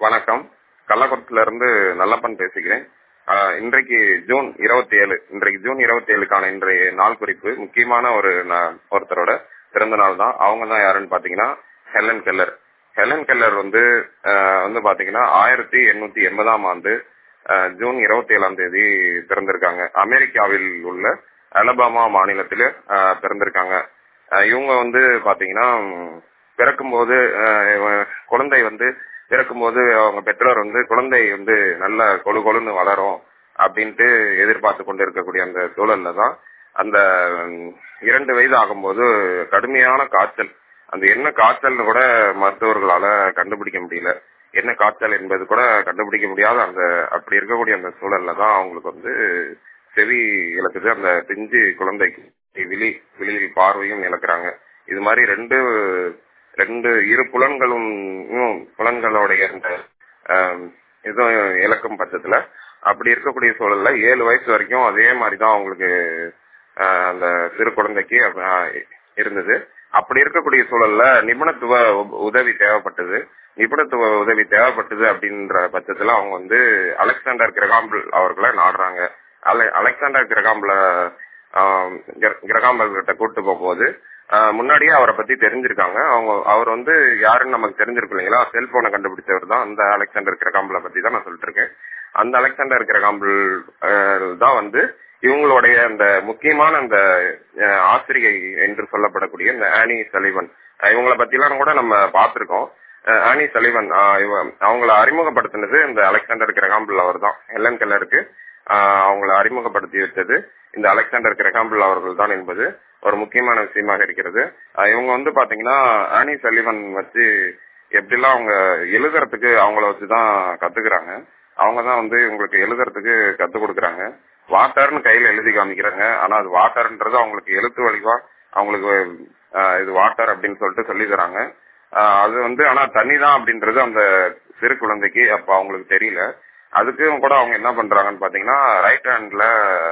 வணக்கம் கள்ளக்குளத்துல இருந்து நல்லப்பன் பேசுகிறேன் ஆஹ் இன்றைக்கு ஜூன் இருபத்தி ஏழு இன்றைக்கு ஜூன் இருபத்தி ஏழுக்கான இன்றைய நாள் குறிப்பு முக்கியமான ஒரு நா- ஒருத்தரோட பிறந்த நாள் தான் அவங்க தான் யாருன்னு பாத்தீங்கன்னா ஹெலன் கெல்லர் ஹெலன் கெல்லர் வந்து ஆஹ் வந்து பாத்தீங்கன்னா ஆயிரத்தி எண்ணூத்தி எண்பதாம் ஆண்டு ஆஹ் ஜூன் இருபத்தி ஏழாம் தேதி பிறந்திருக்காங்க அமெரிக்காவில் உள்ள அலபாமா மாநிலத்தில ஆஹ் பிறந்திருக்காங்க ஆஹ் இவங்க வந்து பாத்தீங்கன்னா உம், பிறக்கும்போது ஆஹ் இவ- குழந்தை வந்து பிறக்கும்போது அவங்க பெற்றோர் வந்து குழந்தை வந்து நல்ல கொழு கொழுன்னு வளரும் அப்படின்ட்டு எதிர்பார்த்து கொண்டு இருக்கக்கூடிய அந்த சூழல்ல தான் அந்த உம், இரண்டு வயது ஆகும்போது கடுமையான காய்ச்சல் அந்த என்ன காய்ச்சல்னு கூட மருத்துவர்களால கண்டுபிடிக்க முடியல என்ன காய்ச்சல் என்பது கூட கண்டுபிடிக்க முடியாத அந்த அப்படி இருக்கக்கூடிய அந்த சூழல்ல தான் அவங்களுக்கு வந்து செவி இழக்குது அந்த பிஞ்சு குழந்தைக்கு விழி விழியில் பார்வையும் இழக்கிறாங்க இது மாதிரி ரெண்டு ரெண்டு இரு புலன்களும் ம், புலன்களுடைய அந்த ஆம், இதுவும் இழக்கும் பட்சத்துல அப்படி இருக்கக்கூடிய சூழல்ல ஏழு வயசு வரைக்கும் அதே மாதிரி தான் அவங்களுக்கு ஆஹ், அந்த சிறு குழந்தைக்கு ஆஹ், இருந்தது அப்படி இருக்கக்கூடிய சூழல்ல நிபுணத்துவ உ- உதவி தேவைப்பட்டது நிபுணத்துவ உதவி தேவைப்பட்டது அப்படின்ற பட்சத்துல அவங்க வந்து அலெக்சாண்டர் கிரகாம்பிள் அவர்களை நாடுறாங்க அலை- அலெக்சாண்டர் கிரகாம்பிள ஆஹ், கிர- கிரகாம்பல் கிட்ட கூட்டு போகும்போது ஆஹ், முன்னாடியே அவரை பத்தி தெரிஞ்சிருக்காங்க அவங்க அவர் வந்து யாருன்னு நமக்கு தெரிஞ்சிருக்கும் இல்லைங்களா செல்போனை கண்டுபிடிச்சவர் தான் அந்த அலெக்சாண்டர் கிரகாம்பிள பத்தி தான் நான் சொல்லிட்டு இருக்கேன் அந்த அலெக்சாண்டர் கிரகாம்பிள் ஆஹ், தான் வந்து இவங்களுடைய அந்த முக்கியமான அந்த ஆஹ், ஆசிரியை என்று சொல்லப்படக்கூடிய இந்த ஆனி சலிவன் ஆஹ், இவங்கள பத்தி எல்லாம் கூட நம்ம பார்த்திருக்கோம் ஆஹ், ஆனி சலிவன் ஆஹ், இவ- அவங்கள அறிமுகப்படுத்தினது இந்த அலெக்சாண்டர் கிரகாம்பிள் அவர் தான் ஹெலன் கெல்லருக்கு ஆஹ், அவங்கள அறிமுகப்படுத்தி வச்சது இந்த அலெக்சாண்டர் கிரகாம்பிள் அவர்கள் தான் என்பது ஒரு முக்கியமான விஷயமாக இருக்கிறது ஆஹ், இவங்க வந்து பாத்தீங்கன்னா ஆனி சலிவன் வச்சு எப்படிலாம் அவங்க எழுதுறதுக்கு அவங்கள வச்சுதான் கத்துக்கிறாங்க அவங்க தான் வந்து உங்களுக்கு எழுதுறதுக்கு கத்து கொடுக்கறாங்க வாட்டர்னு கையில எழுதி காமிக்கிறாங்க ஆனா அது வாட்டர்ன்றது அவங்களுக்கு எழுத்து வடிவா அவங்களுக்கு ஆஹ், இது வாட்டர் அப்படின்னு சொல்லிட்டு சொல்லி தராங்க ஆஹ், அது வந்து ஆனா தண்ணி தான் அப்படின்றது அந்த சிறு குழந்தைக்கு அப்ப அவங்களுக்கு தெரியல அதுக்கும் கூட அவங்க என்ன பண்றாங்கன்னு பாத்தீங்கன்னா ரைட் ஹேண்ட்ல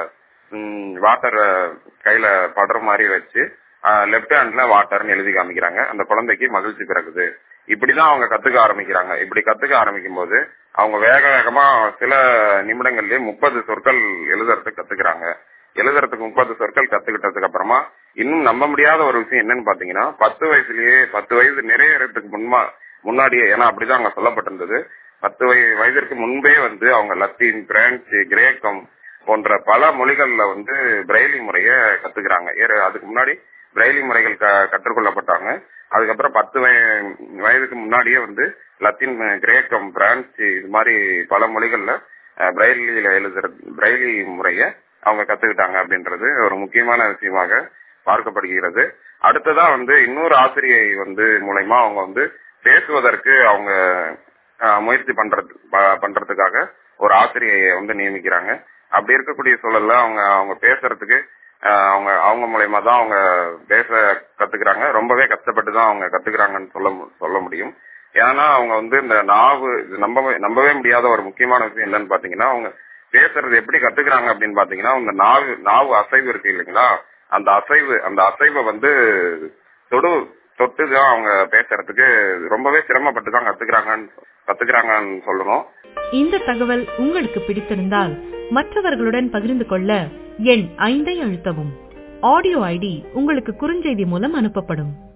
வாட்டர் கையில படுற மாதிரி வச்சு லெப்ட் ஹேண்ட்ல வாட்டர்னு எழுதி காமிக்கிறாங்க அந்த குழந்தைக்கு மகிழ்ச்சி பிறகுது இப்படிதான் அவங்க கத்துக்க ஆரம்பிக்கிறாங்க இப்படி கத்துக்க ஆரம்பிக்கும் போது அவங்க வேக வேகமா சில நிமிடங்கள்லயே முப்பது சொற்கள் எழுதுறதுக்கு கத்துக்கிறாங்க எழுதுறதுக்கு முப்பது சொற்கள் கத்துக்கிட்டதுக்கு அப்புறமா இன்னும் நம்ப முடியாத ஒரு விஷயம் என்னன்னு பாத்தீங்கன்னா பத்து வயசுலயே பத்து வயசு நிறையறதுக்கு முன்மா முன்னாடியே ஏன்னா அப்படிதான் அங்க சொல்லப்பட்டிருந்தது பத்து வய- வயதிற்கு முன்பே வந்து அவங்க லத்தீன் பிரெஞ்சு கிரேக்கம் போன்ற பல மொழிகள்ல வந்து பிரெய்லி முறைய கத்துக்கிறாங்க ஏற- அதுக்கு முன்னாடி பிரெய்லி முறைகள் க- கற்றுக்கொள்ளப்பட்டாங்க அதுக்கப்புறம் பத்து வய- வயதுக்கு முன்னாடியே வந்து லத்தீன் கிரேக்கம் பிரான்ஸ் இது மாதிரி பல மொழிகள்ல அஹ், பிரெய்லியில எழுதுற பிரெய்லி முறைய அவங்க கத்துக்கிட்டாங்க அப்படின்றது ஒரு முக்கியமான விஷயமாக பார்க்கப்படுகிறது அடுத்ததா வந்து இன்னொரு ஆசிரியை வந்து மூலயமா அவங்க வந்து பேசுவதற்கு அவங்க அஹ், முயற்சி பண்றது ப- பண்றதுக்காக ஒரு ஆசிரியையை வந்து நியமிக்கிறாங்க அப்படி இருக்கக்கூடிய சூழல்ல அவங்க அவங்க பேசுறதுக்கு அஹ், அவங்க அவங்க மூலயமா தான் அவங்க பேச கத்துக்கிறாங்க ரொம்பவே கஷ்டப்பட்டு தான் அவங்க கத்துக்கிறாங்கன்னு சொல்ல மு- சொல்ல முடியும் ஏன்னா அவங்க வந்து இந்த நாவு இது நம்பவே நம்பவே முடியாத ஒரு முக்கியமான விஷயம் என்னன்னு பாத்தீங்கன்னா அவங்க பேசுறது எப்படி கத்துக்கிறாங்க அப்படின்னு பாத்தீங்கன்னா அவங்க நாவு நாவு அசைவு இருக்கு இல்லைங்களா அந்த அசைவு அந்த அசைவை வந்து தொடு தொட்டு தான் அவங்க பேசுறதுக்கு ரொம்பவே சிரமப்பட்டு தான் கத்துக்கிறாங்கன்னு கத்துக்கிறாங்கன்னு சொல்லணும் இந்த தகவல் உங்களுக்கு பிடித்திருந்தால் மற்றவர்களுடன் பகிர்ந்து கொள்ள எண் ஐந்தை அழுத்தவும் ஆடியோ ஐடி உங்களுக்கு குறுஞ்செய்தி மூலம் அனுப்பப்படும்